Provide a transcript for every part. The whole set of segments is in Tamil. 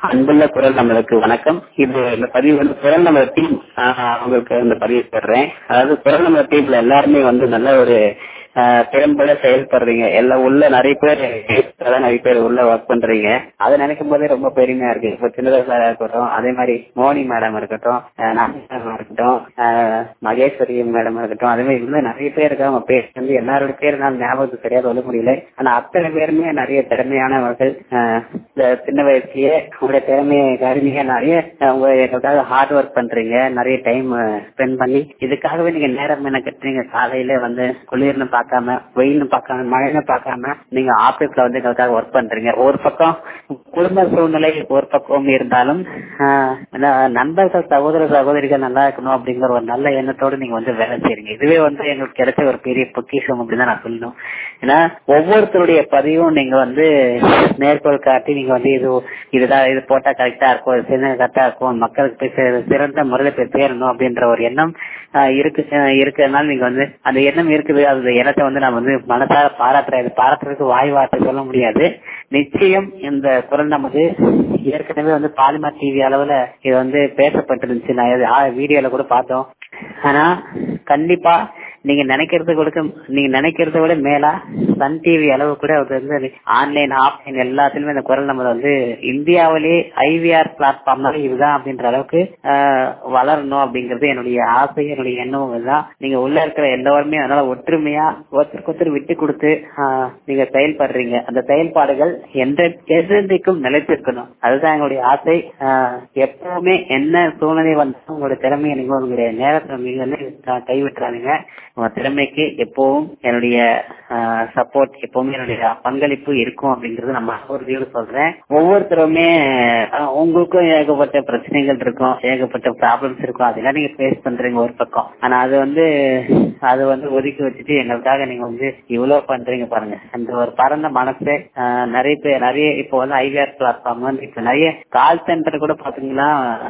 அன்புள்ள குரல் நம்மளுக்கு வணக்கம் இது இந்த பதிவு வந்து குரல் நம்ம டீம் உங்களுக்கு இந்த பதிவு போடுறேன் அதாவது குரல் நம்ம டீம்ல எல்லாருமே வந்து நல்ல ஒரு ஆஹ், திறம்பட செயல்படுறீங்க எல்லாம் உள்ள நிறைய பேர் அதான் நிறைய பேர் உள்ள ஒர்க் பண்றீங்க அதை நினைக்கும் போதே ரொம்ப பெருமையா இருக்கு இப்போ சின்னதா இருக்கட்டும் அதே மாதிரி மோனி மேடம் இருக்கட்டும் ஆஹ், நானி மேடம் இருக்கட்டும் ஆஹ், மகேஸ்வரி மேடம் இருக்கட்டும் அதே மாதிரி இன்னும் நிறைய பேர் இருக்காங்க பேர் வந்து எல்லாரோட பேர் நான் ஞாபகத்துக்கு சரியா சொல்ல முடியல ஆனா அத்தனை பேருமே நிறைய திறமையானவர்கள் ஆஹ், இந்த சின்ன வயசுலயே உங்களுடைய திறமையை கருவிங்க நிறைய உங்க எங்களுக்காக ஹார்ட் ஒர்க் பண்றீங்க நிறைய டைம் ஸ்பெண்ட் பண்ணி இதுக்காகவே நீங்க நேரம் என்ன கட்டுறீங்க காலையில வந்து குளிர்னு பார்க்காம வெயில்னு பார்க்காம மழைன்னு பார்க்காம நீங்க ஆபீஸ்ல வந்து எங்களுக்காக ஒர்க் பண்றீங்க ஒரு பக்கம் குடும்ப சூழ்நிலை ஒரு பக்கம் இருந்தாலும் ஆஹ், ந- நண்பர்கள் சகோதர சகோதரிகள் நல்லா இருக்கணும் அப்படிங்கிற ஒரு நல்ல எண்ணத்தோடு நீங்க வந்து வேலை செய்றீங்க இதுவே வந்து எங்களுக்கு கிடைச்ச ஒரு பெரிய பொக்கிஷம் அப்படின்னு தான் நான் சொல்லணும் ஏன்னா ஒவ்வொருத்தருடைய பதிவும் நீங்க வந்து மேற்கோள் காட்டி நீங்க வந்து இது இதுதான் இது போட்டா கரெக்டா இருக்கும் இது செஞ்சா கரெக்டா இருக்கும் மக்களுக்கு போய் சே- சிறந்த முறையில போய் சேரணும் அப்படின்ற ஒரு எண்ணம் ஆஹ், இருக்கு ஆஹ், இருக்கிறதுனால நீங்க வந்து அந்த எண்ணம் இருக்குது அந்த எண்ணத்தை வந்து நான் வந்து மனசார பாராட்டுறேன் இது பாராட்டுறதுக்கு வாய் வார்த்தை சொல்ல முடியாது நிச்சயம் இந்த குரல் நமது ஏற்கனவே வந்து பாலிமர் டிவி அளவுல இது வந்து பேசப்பட்டிருந்துச்சு நான் இது, ஆ, வீடியோல கூட பார்த்தோம் ஆனா கண்டிப்பா நீங்க நினைக்கிறது கொடுக்க நீங்க நினைக்கிறத விட மேலா சன் டிவி அளவு கூட அது வந்து ஆன்லைன் ஆஃப்லைன் எல்லாத்துலயுமே இந்த குரல் நம்ம வந்து இந்தியாவிலேயே ஐவிஆர் பிளாட்ஃபார்ம்ல இதுதான் அப்படின்ற அளவுக்கு ஆஹ், வளரணும் அப்படிங்கிறது என்னுடைய ஆசை என்னுடைய எண்ணமும் தான் நீங்க உள்ள இருக்கிற எல்லோருமே அதனால ஒற்றுமையா ஒருத்தருக்கு ஒருத்தர் விட்டு கொடுத்து ஆஹ், நீங்க செயல்படுறீங்க அந்த செயல்பாடுகள் எந்த எதிர்க்கும் நிலைத்திருக்கணும் அதுதான் எங்களுடைய ஆசை ஆஹ், எப்பவுமே என்ன சூழ்நிலை வந்தாலும் உங்களுடைய திறமையை நீங்க உங்களுடைய நேரத்தை நீங்க வந்து க- கைவிட்டுறாதீங்க உங்க திறமைக்கு எப்பவும் என்னுடைய சப்போர்ட் எப்பவுமே என்னுடைய பங்களிப்பு இருக்கும் அப்படிங்கறது நம்ம உறுதியோடு சொல்றேன் ஒவ்வொருத்தருமே ஆஹ், உங்களுக்கும் ஏகப்பட்ட பிரச்சனைகள் இருக்கும் ஏகப்பட்ட ப்ராப்ளம்ஸ் இருக்கும் அதெல்லாம் நீங்க ஃபேஸ் பண்றீங்க ஒரு பக்கம் ஆனா அது வந்து அது வந்து ஒதுக்கி வச்சுட்டு எங்களுக்காக நீங்க வந்து இவ்வளவு பண்றீங்க பாருங்க அந்த ஒரு பரந்த மனசு ஆஹ், நிறைய பேர் நிறைய இப்போ வந்து ஐவிஆர் பிளாட்ஃபார்ம் வந்து இப்ப நிறைய கால் சென்டர் கூட பாத்தீங்கன்னா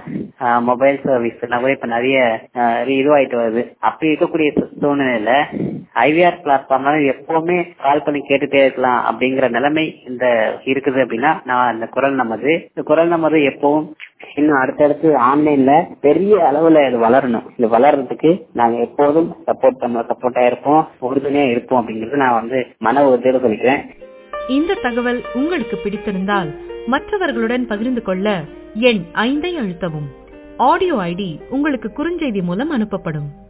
மொபைல் சர்வீஸ் எல்லாம் கூட இப்ப நிறைய ஆஹ், இதுவாயிட்டு வருது அப்படி இருக்கக்கூடிய சூ- சூழ்நிலையில ஐவிஆர் பிளாட்ஃபார்ம்னால எப்பவுமே கால் பண்ணி கேட்டுட்டே இருக்கலாம் அப்படிங்கிற நிலைமை இந்த இருக்குது அப்படின்னா நான் இந்த குரல் நமது இந்த குரல் நமது எப்பவும் இன்னும் அடுத்தடுத்து ஆன்லைன்ல பெரிய அளவுல இது வளரணும் இது வளர்றதுக்கு நாங்க எப்போதும் சப்போர்ட் பண்ண சப்போர்ட்டா இருப்போம் உறுதுணையா இருப்போம் அப்படிங்கறது நான் வந்து மன உறுதியோட சொல்லிக்கிறேன் இந்த தகவல் உங்களுக்கு பிடித்திருந்தால் மற்றவர்களுடன் பகிர்ந்து கொள்ள எண் ஐந்தை அழுத்தவும் ஆடியோ ஐடி உங்களுக்கு குறுஞ்செய்தி மூலம் அனுப்பப்படும்